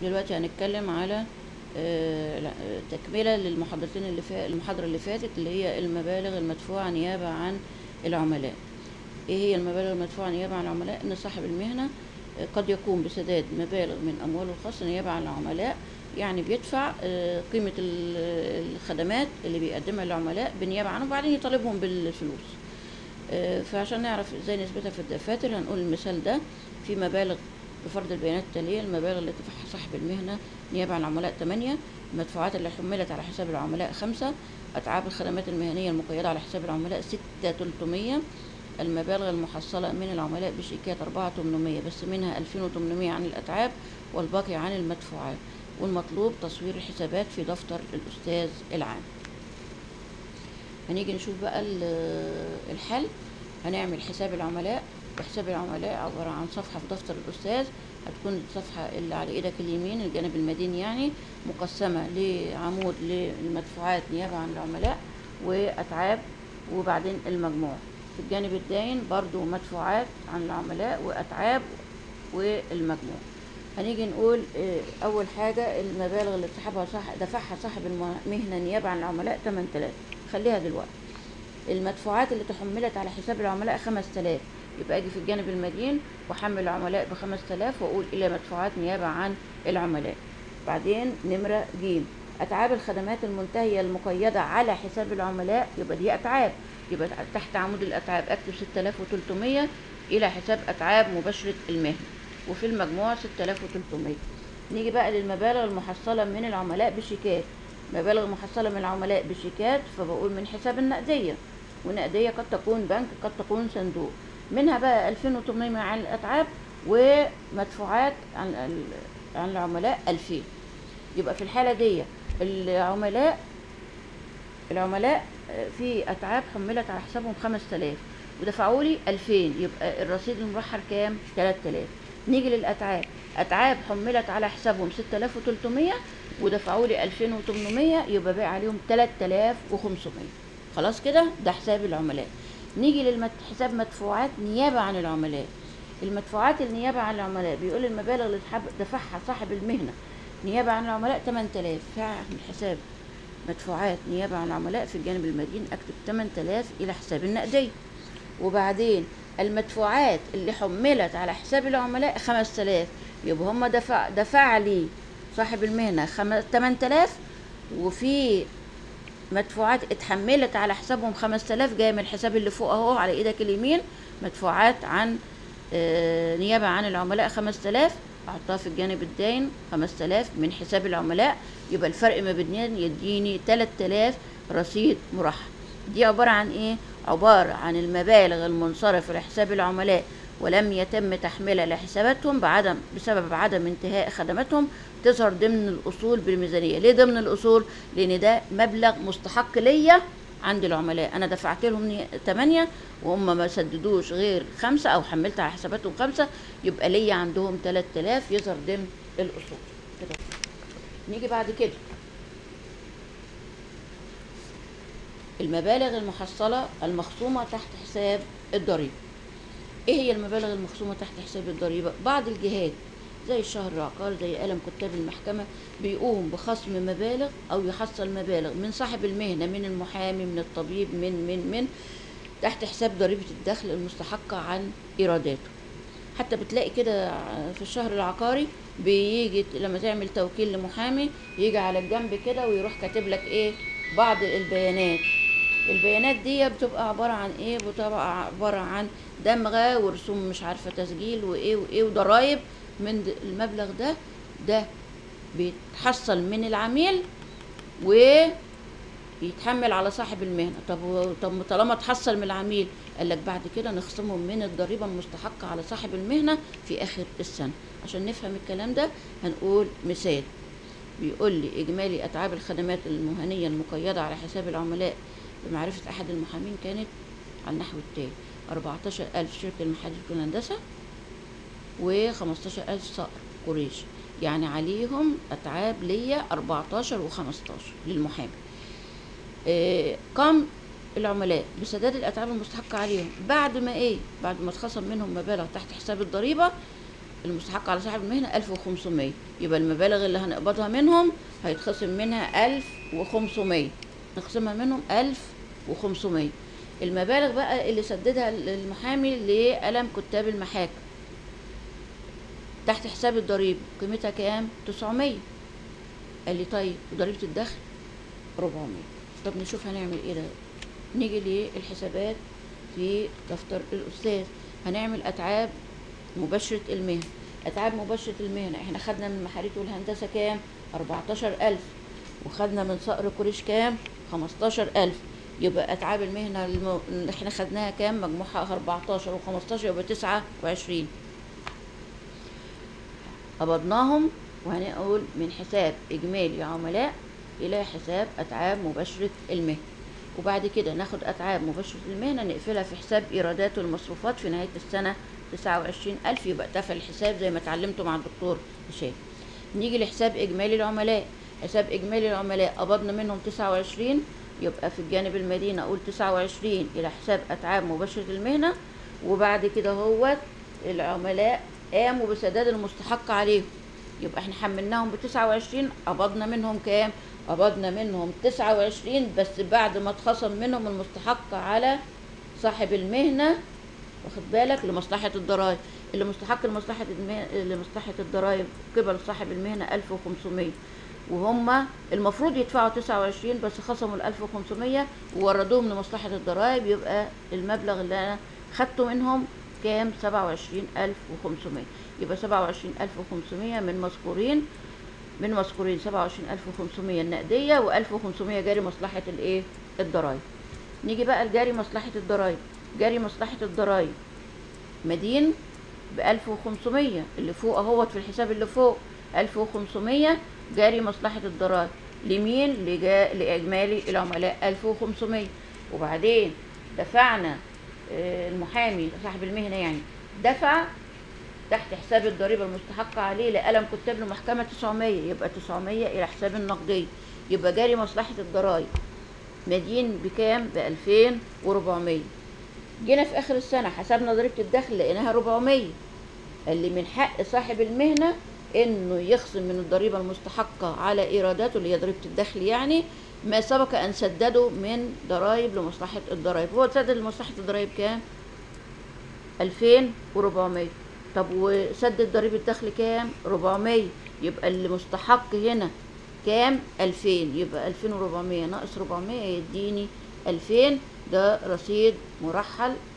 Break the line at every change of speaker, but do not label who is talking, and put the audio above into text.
دلوقتي هنتكلم على آه، لا، آه، تكملة للمحاضرتين اللي فا... المحاضرة اللي فاتت اللي هي المبالغ المدفوعة نيابة عن العملاء ايه هي المبالغ المدفوعة نيابة عن العملاء ان صاحب المهنة آه، قد يقوم بسداد مبالغ من امواله الخاصة نيابة عن العملاء يعني بيدفع آه، قيمة ال- الخدمات اللي بيقدمها للعملاء بالنيابة عنهم وبعدين يطالبهم بالفلوس آه، فعشان نعرف ازاي نثبتها في الدفاتر هنقول المثال ده في مبالغ بفرض البيانات التالية المبالغ اللي دفعها صاحب المهنة نيابة عن العملاء 8 المدفوعات اللي حملت على حساب العملاء 5 أتعاب الخدمات المهنية المقيدة على حساب العملاء 6 300 المبالغ المحصلة من العملاء بشيكات 4 800 بس منها 2800 عن الأتعاب والباقي عن المدفوعات والمطلوب تصوير الحسابات في دفتر الأستاذ العام هنيجي نشوف بقى ال- الحل هنعمل حساب العملاء وحساب العملاء عبارة عن صفحة في دفتر الأستاذ هتكون الصفحة اللي على إيدك اليمين الجانب المدين يعني مقسمة لعمود للمدفوعات نيابة عن العملاء وأتعاب وبعدين المجموع في الجانب الداين برضو مدفوعات عن العملاء وأتعاب والمجموع هنيجي نقول آه، أول حاجة المبالغ اللي سحبها صح دفعها صاحب المهنة نيابة عن العملاء 8000 خليها دلوقتي المدفوعات اللي تحملت على حساب العملاء 5000 يبقى اجي في الجانب المدين واحمل العملاء ب 5000 واقول الى مدفوعات نيابه عن العملاء بعدين نمره ج اتعاب الخدمات المنتهيه المقيده على حساب العملاء يبقى دي اتعاب يبقى تحت عمود الاتعاب اكتب 6300 الى حساب اتعاب مباشره المهنه وفي المجموع 6300 نيجي بقى للمبالغ المحصله من العملاء بشيكات مبالغ محصله من العملاء بشيكات فبقول من حساب النقديه والنقديه قد تكون بنك قد تكون صندوق منها بقى 2800 عن الاتعاب ومدفوعات عن ال- عن العملاء 2000 يبقى في الحاله دي العملاء العملاء آه، في اتعاب حملت على حسابهم 5000 ودفعوا لي 2000 يبقى الرصيد المرحل كام 3000 نيجي للاتعاب اتعاب حملت على حسابهم 6300 ودفعوا لي 2800 يبقى باقي عليهم 3500 خلاص كده ده حساب العملاء نيجي للحساب مدفوعات نيابة عن العملاء المدفوعات النيابة عن العملاء بيقول المبالغ اللي تحب- دفعها صاحب المهنة نيابة عن العملاء 8000 فاعمل حساب مدفوعات نيابة عن العملاء في الجانب المدين اكتب 8000 الى حساب النقدية وبعدين المدفوعات اللي حملت على حساب العملاء 5000 يبقى هم دفع دفع لي صاحب المهنة خم- 8000 وفي مدفوعات اتحملت على حسابهم 5000 جايه من الحساب اللي فوق اهو على ايدك اليمين مدفوعات عن آه، نيابه عن العملاء 5000 احطها في الجانب الداين 5000 من حساب العملاء يبقى الفرق ما بينين يديني 3000 رصيد مرحل دي عباره عن ايه عباره عن المبالغ المنصرفه لحساب العملاء ولم يتم تحميلها لحساباتهم بعدم بسبب عدم انتهاء خدماتهم تظهر ضمن الاصول بالميزانيه ليه ضمن الاصول لان ده مبلغ مستحق ليا عند العملاء انا دفعت لهم 8 وهم ما سددوش غير خمسة او حملت على حساباتهم خمسة يبقى ليا عندهم 3000 يظهر ضمن الاصول كده نيجي بعد كده المبالغ المحصلة المخصومة تحت حساب الضريبة ايه هي المبالغ المخصومة تحت حساب الضريبة بعض الجهات زي الشهر العقار زي قلم كتاب المحكمة بيقوم بخصم مبالغ او يحصل مبالغ من صاحب المهنة من المحامي من الطبيب من من من تحت حساب ضريبة الدخل المستحقة عن ايراداته حتى بتلاقي كده في الشهر العقاري بيجي لما تعمل توكيل لمحامي يجي على الجنب كده ويروح كاتب لك ايه بعض البيانات البيانات دي بتبقى عبارة عن ايه بتبقى عبارة عن دمغة ورسوم مش عارفة تسجيل وايه وايه وضرايب من د- المبلغ ده ده بيتحصل من العميل ويتحمل على صاحب المهنة طب و- طب طالما اتحصل من العميل قال لك بعد كده نخصمهم من الضريبة المستحقة على صاحب المهنة في آخر السنة عشان نفهم الكلام ده هنقول مثال بيقول لي إجمالي أتعاب الخدمات المهنية المقيدة على حساب العملاء بمعرفة أحد المحامين كانت على النحو التالي 14000 شركة المحادثة والهندسة و15000 صقر قريش يعني عليهم أتعاب ليا 14 و15 للمحامي آه، قام العملاء بسداد الأتعاب المستحقة عليهم بعد ما إيه بعد ما اتخصم منهم مبالغ تحت حساب الضريبة المستحق على صاحب المهنة ألف وخمسمية يبقى المبالغ اللي هنقبضها منهم هيتخصم منها ألف وخمسمية نقسمها منهم ألف وخمسمية المبالغ بقى اللي سددها المحامي لألم كتاب المحاكم تحت حساب الضريبة قيمتها كام؟ 900 قال لي طيب وضريبة الدخل 400 طب نشوف هنعمل ايه ده نيجي للحسابات في دفتر الأستاذ هنعمل أتعاب مباشرة المهنة أتعاب مباشرة المهنة احنا خدنا من محاريت والهندسة كام؟ 14000 وخدنا من صقر قريش كام؟ 15000 يبقى أتعاب المهنة الم- اللي احنا خدناها كام؟ مجموعها 14 و15 يبقى 29 قبضناهم وهنقول من حساب إجمالي عملاء إلى حساب أتعاب مباشرة المهنة وبعد كده ناخد أتعاب مباشرة المهنة نقفلها في حساب إيرادات والمصروفات في نهاية السنة تسعة وعشرين ألف يبقى اتقفل الحساب زي ما اتعلمته مع الدكتور هشام نيجي لحساب إجمالي العملاء حساب إجمالي العملاء قبضنا منهم تسعة وعشرين يبقى في الجانب المدينة أقول تسعة وعشرين إلى حساب أتعاب مباشرة المهنة وبعد كده هو العملاء قاموا بسداد المستحق عليهم يبقى احنا حملناهم بتسعة وعشرين قبضنا منهم كام؟ قبضنا منهم تسعة وعشرين بس بعد ما اتخصم منهم المستحق على صاحب المهنة واخد بالك لمصلحة الضرائب اللي مستحق لمصلحة المه... لمصلحة الضرائب قبل صاحب المهنة ألف وخمسمية وهم المفروض يدفعوا تسعة وعشرين بس خصموا الألف وخمسمية ووردوهم لمصلحة الضرائب يبقى المبلغ اللي أنا خدته منهم كام سبعة وعشرين ألف وخمسمية يبقى سبعة وعشرين ألف وخمسمية من مذكورين من مذكورين سبعة وعشرين ألف وخمسمية النقدية وألف وخمسمية جاري مصلحة الإيه الضرايب نيجي بقى لجاري مصلحة الضرايب جاري مصلحة الضرايب مدين بألف وخمسمية اللي فوق اهوت في الحساب اللي فوق ألف وخمسمية جاري مصلحة الضرايب لمين لجا... لإجمالي العملاء ألف وخمسمية وبعدين دفعنا آه، المحامي صاحب المهنة يعني دفع تحت حساب الضريبة المستحقة عليه لقلم كتاب المحكمة 900 يبقى 900 إلى حساب النقدية يبقى جاري مصلحة الضرايب مدين بكام؟ ب 2400 جينا في آخر السنة حسبنا ضريبة الدخل لقيناها 400 اللي من حق صاحب المهنة إنه يخصم من الضريبة المستحقة على إيراداته اللي هي ضريبة الدخل يعني ما سبق أن سدده من ضرائب لمصلحة الضرائب هو سدد لمصلحة الضرائب كام؟ 2400 طب وسدد ضريبة الدخل كام؟ 400 يبقى اللي مستحق هنا كام؟ 2000 يبقى 2400 ناقص 400 يديني 2000 ده رصيد مرحل